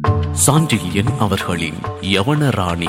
சாண்டில்யன் அவர்களின் யவனராணி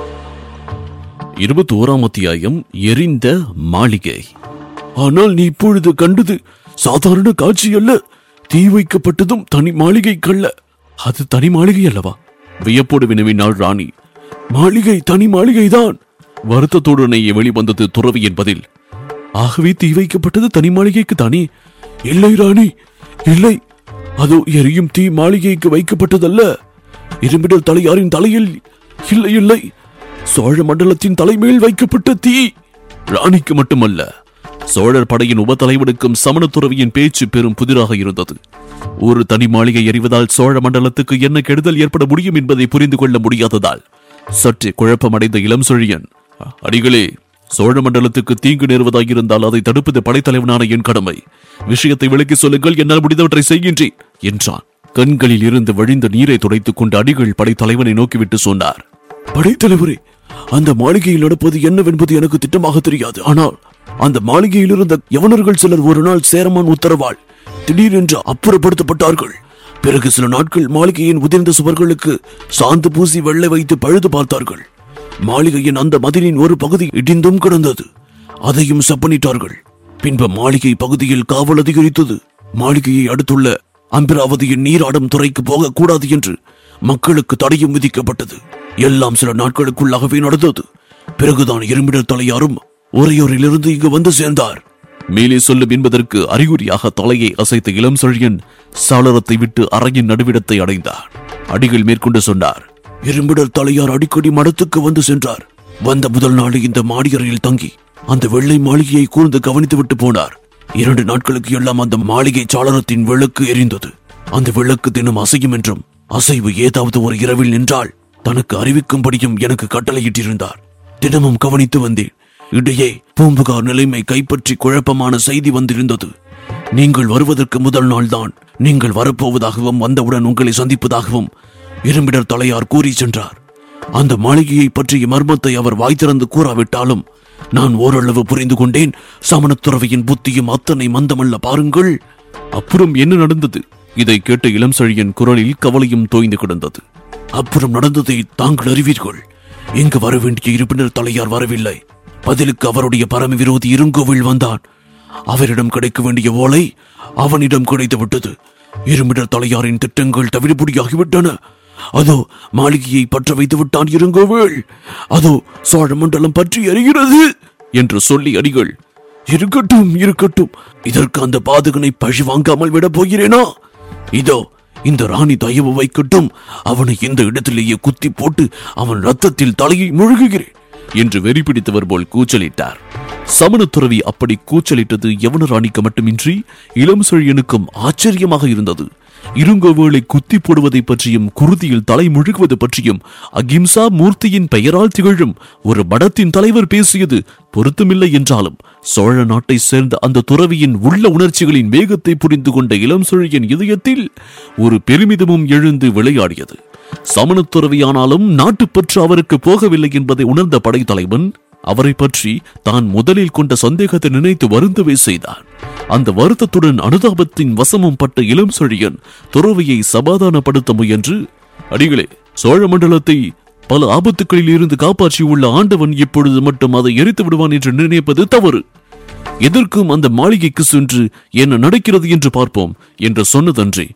இருபத்தி ஓராம் அத்தியாயம் எரிந்த மாளிகை ஆனால் நீ இப்பொழுது கண்டது சாதாரண காட்சி அல்ல தீ வைக்கப்பட்டதும் தனி மாளிகை கல்ல அது தனி மாளிகை அல்லவா வியப்போடு வினவினாள் ராணி மாளிகை தனி மாளிகைதான் வருத்தத்துடனே வெளிவந்தது துறவி என்பதில் ஆகவே தீ வைக்கப்பட்டது தனி மாளிகைக்கு தானே இல்லை ராணி இல்லை அதோ எரியும் தீ மாளிகைக்கு வைக்கப்பட்டதல்ல இரும்பிடல் தலையாரின் தலையில் இல்லை இல்லை சோழ மண்டலத்தின் தலைமையில் வைக்கப்பட்ட தீ ராணிக்கு மட்டுமல்ல சோழர் படையின் உபத்தலைவனுக்கும் சமண துறவியின் பேச்சு பெரும் புதிராக இருந்தது ஒரு தனி மாளிகை எறிவதால் சோழ மண்டலத்துக்கு என்ன கெடுதல் ஏற்பட முடியும் என்பதை புரிந்து கொள்ள முடியாததால் சற்றே குழப்பமடைந்த இளம் சொழியன் அடிகளே சோழ மண்டலத்துக்கு தீங்கு நேருவதாயிருந்தால் அதை தடுப்பது படைத்தலைவனான என் கடமை விஷயத்தை விளக்கி சொல்லுங்கள் என்னால் முடிந்தவற்றை செய்கின்றேன் என்றான் கண்களில் இருந்து வழிந்த நீரை துடைத்துக் கொண்டு அடிகள் படைத்தலைவனை நோக்கிவிட்டு சொன்னார் படைத்தலைவரே அந்த மாளிகையில் நடப்பது என்னவென்பது எனக்கு திட்டமாக தெரியாது ஆனால் அந்த மாளிகையில் இருந்த யவனர்கள் சிலர் ஒரு நாள் சேரமான் உத்தரவால் திடீரென்று அப்புறப்படுத்தப்பட்டார்கள் பிறகு சில நாட்கள் மாளிகையின் உதிர்ந்த சுவர்களுக்கு சாந்து பூசி வெள்ளை வைத்து பழுது பார்த்தார்கள் மாளிகையின் அந்த மதிலின் ஒரு பகுதி இடிந்தும் கிடந்தது அதையும் செப்பனிட்டார்கள் பின்பு மாளிகை பகுதியில் காவல் அதிகரித்தது மாளிகையை அடுத்துள்ள அம்பிராவதியின் நீராடும் துறைக்கு போகக்கூடாது என்று மக்களுக்கு தடையும் விதிக்கப்பட்டது எல்லாம் சில நாட்களுக்குள்ளாகவே நடந்தது பிறகுதான் இரும்பிடர் தலையாரும் உறையூரிலிருந்து இங்கு வந்து சேர்ந்தார் மேலே சொல்லும் என்பதற்கு அறிகுறியாக தலையை அசைத்த இளம் செழியன் சாளரத்தை விட்டு அறையின் நடுவிடத்தை அடைந்தார் அடிகள் மேற்கொண்டு சொன்னார் இரும்பிடர் தலையார் அடிக்கடி மடத்துக்கு வந்து சென்றார் வந்த முதல் நாள் இந்த மாடியறையில் தங்கி அந்த வெள்ளை மாளிகையை கூர்ந்து கவனித்து விட்டு போனார் இரண்டு நாட்களுக்கு எல்லாம் அந்த மாளிகை சாளரத்தின் விளக்கு எரிந்தது அந்த விளக்கு தினம் அசையும் என்றும் அசைவு ஏதாவது ஒரு இரவில் நின்றால் தனக்கு அறிவிக்கும்படியும் எனக்கு கட்டளையிட்டிருந்தார் தினமும் கவனித்து வந்தேன் இடையே பூம்புகார் நிலைமை கைப்பற்றி குழப்பமான செய்தி வந்திருந்தது நீங்கள் வருவதற்கு முதல் நாள்தான் நீங்கள் வரப்போவதாகவும் வந்தவுடன் உங்களை சந்திப்பதாகவும் இரும்பிடர் தலையார் கூறி சென்றார் அந்த மாளிகையை பற்றிய மர்மத்தை அவர் வாய் திறந்து கூறாவிட்டாலும் நான் ஓரளவு புரிந்து கொண்டேன் சமணத்துறவியின் புத்தியும் அத்தனை மந்தமல்ல பாருங்கள் அப்புறம் என்ன நடந்தது இதை கேட்ட இளம் செழியன் குரலில் கவலையும் தோய்ந்து கிடந்தது அப்புறம் நடந்ததை தாங்கள் அறிவீர்கள் இங்கு வர வேண்டிய இருப்பினர் தலையார் வரவில்லை பதிலுக்கு அவருடைய பரம விரோதி இருங்கோவில் வந்தான் அவரிடம் கிடைக்க வேண்டிய ஓலை அவனிடம் கிடைத்து விட்டது இருமிடர் தலையாரின் திட்டங்கள் தவிடுபடியாகிவிட்டன அதோ மாளிகையை பற்ற வைத்து விட்டான் இருங்கோவேள் அதோ சோழ மண்டலம் பற்றி எரிகிறது என்று சொல்லி அடிகள் இருக்கட்டும் இருக்கட்டும் இதற்கு அந்த பாதகனை பழி வாங்காமல் விடப் போகிறேனா இதோ இந்த ராணி தயவு வைக்கட்டும் அவனை இந்த இடத்திலேயே குத்தி போட்டு அவன் ரத்தத்தில் தலையை முழுகுகிறேன் என்று வெறி பிடித்தவர் போல் கூச்சலிட்டார் சமணத்துறவி அப்படி கூச்சலிட்டது யவன ராணிக்கு மட்டுமின்றி இளம் செழியனுக்கும் ஆச்சரியமாக இருந்தது இருங்கோவேளை குத்தி போடுவதை பற்றியும் குருதியில் தலை முழுகுவது பற்றியும் அகிம்சா மூர்த்தியின் பெயரால் திகழும் ஒரு மடத்தின் தலைவர் பேசியது பொருத்தமில்லை என்றாலும் சோழ நாட்டை சேர்ந்த அந்த துறவியின் உள்ள உணர்ச்சிகளின் வேகத்தை புரிந்து கொண்ட இளம் செழியன் இதயத்தில் ஒரு பெருமிதமும் எழுந்து விளையாடியது சமணத் துறவியானாலும் நாட்டுப்பற்று அவருக்கு போகவில்லை என்பதை உணர்ந்த படைத்தலைவன் அவரை பற்றி தான் முதலில் கொண்ட சந்தேகத்தை நினைத்து வருந்தவே செய்தான் அந்த வருத்தத்துடன் அனுதாபத்தின் வசமும் பட்ட இளம் செழியன் துறவியை சமாதானப்படுத்த முயன்று அடிகளே சோழ மண்டலத்தை பல ஆபத்துக்களில் இருந்து காப்பாற்றியுள்ள ஆண்டவன் இப்பொழுது மட்டும் அதை எரித்து விடுவான் என்று நினைப்பது தவறு எதற்கும் அந்த மாளிகைக்கு சென்று என்ன நடக்கிறது என்று பார்ப்போம் என்று சொன்னதன்றி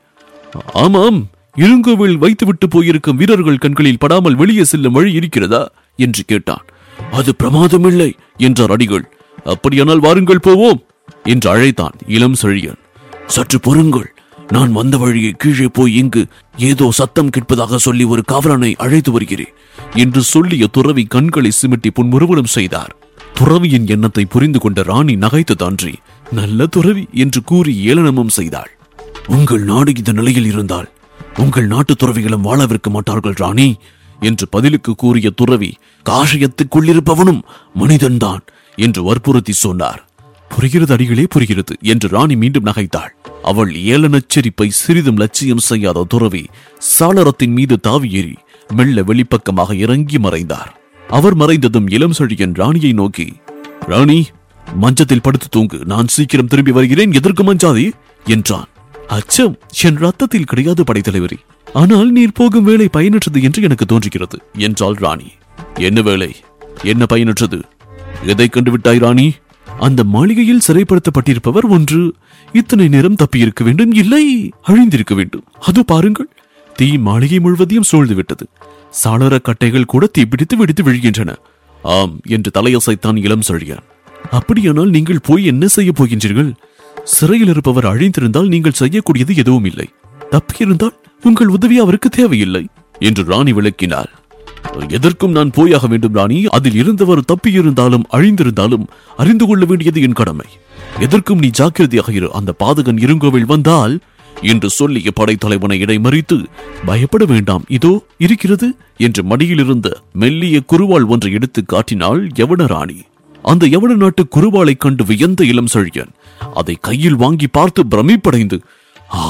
ஆமாம் இருங்கோவில் வைத்துவிட்டு போயிருக்கும் வீரர்கள் கண்களில் படாமல் வெளியே செல்லும் வழி இருக்கிறதா என்று கேட்டான் அது பிரமாதமில்லை என்றார் அடிகள் அப்படியானால் வாருங்கள் போவோம் என்று அழைத்தான் இளம் செழியன் சற்று பொறுங்கள் நான் வந்த வழியை கீழே போய் இங்கு ஏதோ சத்தம் கேட்பதாக சொல்லி ஒரு காவலனை அழைத்து வருகிறேன் என்று சொல்லிய துறவி கண்களை சிமிட்டி புன்முறுவலும் செய்தார் துறவியின் எண்ணத்தை புரிந்து கொண்ட ராணி நகைத்து தான்றி நல்ல துறவி என்று கூறி ஏளனமும் செய்தாள் உங்கள் நாடு இந்த நிலையில் இருந்தால் உங்கள் நாட்டு துறவிகளும் வாழவிருக்க மாட்டார்கள் ராணி என்று பதிலுக்கு கூறிய துறவி காஷயத்துக்குள்ளிருப்பவனும் மனிதன்தான் என்று வற்புறுத்தி சொன்னார் புரிகிறது அடிகளே புரிகிறது என்று ராணி மீண்டும் நகைத்தாள் அவள் ஏளனச்சரிப்பை சிறிதும் லட்சியம் செய்யாத துறவி சாளரத்தின் மீது தாவி ஏறி மெல்ல வெளிப்பக்கமாக இறங்கி மறைந்தார் அவர் மறைந்ததும் இளம் செழியன் ராணியை நோக்கி ராணி மஞ்சத்தில் படுத்து தூங்கு நான் சீக்கிரம் திரும்பி வருகிறேன் எதற்கு மஞ்சாதே என்றான் அச்சம் என் ரத்தத்தில் கிடையாது படைத்தலைவரே ஆனால் நீர் போகும் வேலை பயனற்றது என்று எனக்கு தோன்றுகிறது என்றாள் ராணி என்ன வேலை என்ன பயனற்றது எதை கண்டுவிட்டாய் ராணி அந்த மாளிகையில் சிறைப்படுத்தப்பட்டிருப்பவர் ஒன்று இத்தனை நேரம் தப்பியிருக்க வேண்டும் இல்லை அழிந்திருக்க வேண்டும் அது பாருங்கள் தீ மாளிகை முழுவதையும் சூழ்ந்து விட்டது சாளர கட்டைகள் கூட தீப்பிடித்து வெடித்து விழுகின்றன ஆம் என்று தலையசைத்தான் இளம் செழியன் அப்படியானால் நீங்கள் போய் என்ன செய்ய போகின்றீர்கள் சிறையில் இருப்பவர் அழிந்திருந்தால் நீங்கள் செய்யக்கூடியது எதுவும் இல்லை தப்பியிருந்தால் உங்கள் உதவி அவருக்கு தேவையில்லை என்று ராணி விளக்கினார் எதற்கும் நான் போயாக வேண்டும் ராணி அதில் இருந்தவர் தப்பியிருந்தாலும் அழிந்திருந்தாலும் அறிந்து கொள்ள வேண்டியது என் கடமை எதற்கும் நீ ஜாக்கிரதையாக இரு அந்த பாதகன் இருங்கோவில் வந்தால் என்று சொல்லிய படைத்தலைவனை இடைமறித்து பயப்பட வேண்டாம் இதோ இருக்கிறது என்று மடியில் இருந்த மெல்லிய குருவாள் ஒன்றை எடுத்து காட்டினாள் யவன ராணி அந்த யவன நாட்டு குருவாளை கண்டு வியந்த இளம் செழியன் அதை கையில் வாங்கி பார்த்து பிரமிப்படைந்து ஆ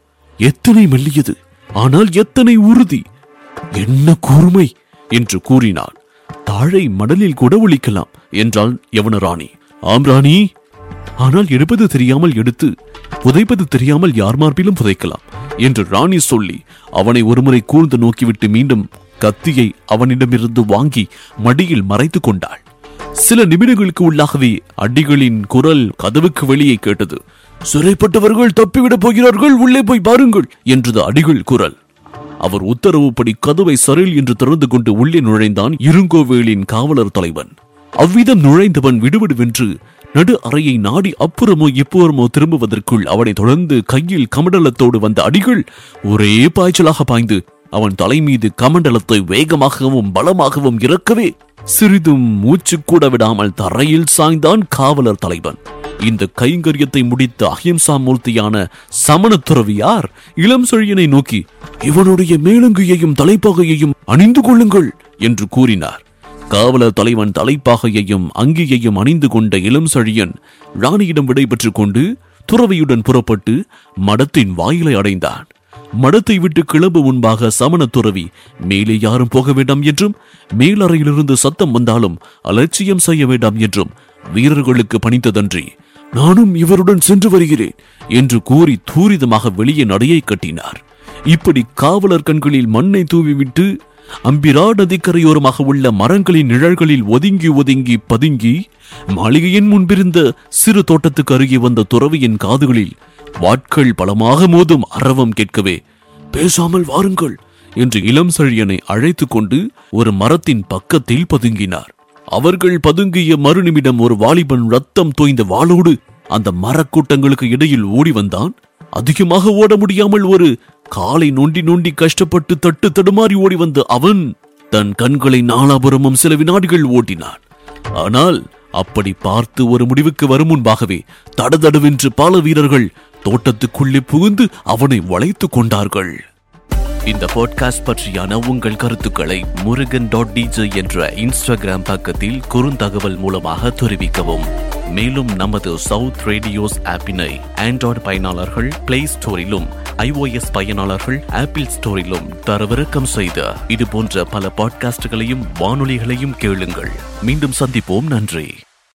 எத்தனை மெல்லியது ஆனால் எத்தனை உறுதி என்ன கூர்மை என்று கூறினான் தாழை மடலில் கூட ஒழிக்கலாம் என்றாள் யவன ராணி ஆம் ராணி ஆனால் எடுப்பது தெரியாமல் எடுத்து புதைப்பது தெரியாமல் யார் மார்பிலும் புதைக்கலாம் என்று ராணி சொல்லி அவனை ஒருமுறை கூர்ந்து நோக்கிவிட்டு மீண்டும் கத்தியை அவனிடமிருந்து வாங்கி மடியில் மறைத்துக் கொண்டாள் சில நிமிடங்களுக்கு உள்ளாகவே அடிகளின் குரல் கதவுக்கு வெளியே கேட்டது சிறைப்பட்டவர்கள் தப்பிவிடப் போகிறார்கள் உள்ளே போய் பாருங்கள் என்றது அடிகள் குரல் அவர் உத்தரவுப்படி கதவை சரில் என்று திறந்து கொண்டு உள்ளே நுழைந்தான் இருங்கோவேலின் காவலர் தலைவன் அவ்விதம் நுழைந்தவன் விடுவிடுவென்று நடு அறையை நாடி அப்புறமோ இப்புறமோ திரும்புவதற்குள் அவனை தொடர்ந்து கையில் கமண்டலத்தோடு வந்த அடிகள் ஒரே பாய்ச்சலாக பாய்ந்து அவன் தலை மீது கமண்டலத்தை வேகமாகவும் பலமாகவும் இறக்கவே சிறிதும் மூச்சு கூட விடாமல் தரையில் சாய்ந்தான் காவலர் தலைவன் இந்த கைங்கரியத்தை முடித்த அஹிம்சா மூர்த்தியான சமண துறவியார் இளம் செழியனை நோக்கி இவனுடைய மேலங்கையையும் தலைப்பாகையையும் அணிந்து கொள்ளுங்கள் என்று கூறினார் காவலர் தலைவன் தலைப்பாகையையும் அங்கியையும் அணிந்து கொண்ட இளம் செழியன் ராணியிடம் விடைபெற்றுக் கொண்டு துறவியுடன் புறப்பட்டு மடத்தின் வாயிலை அடைந்தான் மடத்தை விட்டு கிளம்பு முன்பாக சமண துறவி மேலே யாரும் போக வேண்டாம் என்றும் மேலறையிலிருந்து சத்தம் வந்தாலும் அலட்சியம் செய்ய வேண்டாம் என்றும் வீரர்களுக்கு பணித்ததன்றி நானும் இவருடன் சென்று வருகிறேன் என்று கூறி தூரிதமாக வெளியே நடையை கட்டினார் இப்படி காவலர் கண்களில் மண்ணை தூவிவிட்டு அம்பிரா நதிக்கரையோரமாக உள்ள மரங்களின் நிழல்களில் ஒதுங்கி ஒதுங்கி பதுங்கி மாளிகையின் முன்பிருந்த சிறு தோட்டத்துக்கு அருகே வந்த துறவியின் காதுகளில் வாட்கள் பலமாக மோதும் அரவம் கேட்கவே பேசாமல் வாருங்கள் என்று இளம் செழியனை அழைத்துக் கொண்டு ஒரு மரத்தின் பக்கத்தில் பதுங்கினார் அவர்கள் பதுங்கிய மறுநிமிடம் ஒரு வாலிபன் ரத்தம் தோய்ந்த வாளோடு அந்த மரக்கூட்டங்களுக்கு இடையில் ஓடி வந்தான் அதிகமாக ஓட முடியாமல் ஒரு காலை நொண்டி நொண்டி கஷ்டப்பட்டு தட்டு தடுமாறி ஓடி வந்த அவன் தன் கண்களை நாலாபுரமும் சில வினாடிகள் ஓட்டினான் ஆனால் அப்படி பார்த்து ஒரு முடிவுக்கு வரும் முன்பாகவே தடதடுவென்று பல வீரர்கள் தோட்டத்துக்குள்ளே புகுந்து அவனை வளைத்துக் கொண்டார்கள் இந்த பாட்காஸ்ட் பற்றியான உங்கள் கருத்துக்களை முருகன் டாட் டிஜே என்ற இன்ஸ்டாகிராம் பக்கத்தில் குறுந்தகவல் மூலமாக தெரிவிக்கவும் மேலும் நமது சவுத் ரேடியோஸ் ஆப்பினை ஆண்ட்ராய்டு பயனாளர்கள் பிளே ஸ்டோரிலும் iOS பயனாளர்கள் ஆப்பிள் ஸ்டோரிலும் தரவிறக்கம் செய்த இது போன்ற பல பாட்காஸ்டுகளையும் வானொலிகளையும் கேளுங்கள் மீண்டும் சந்திப்போம் நன்றி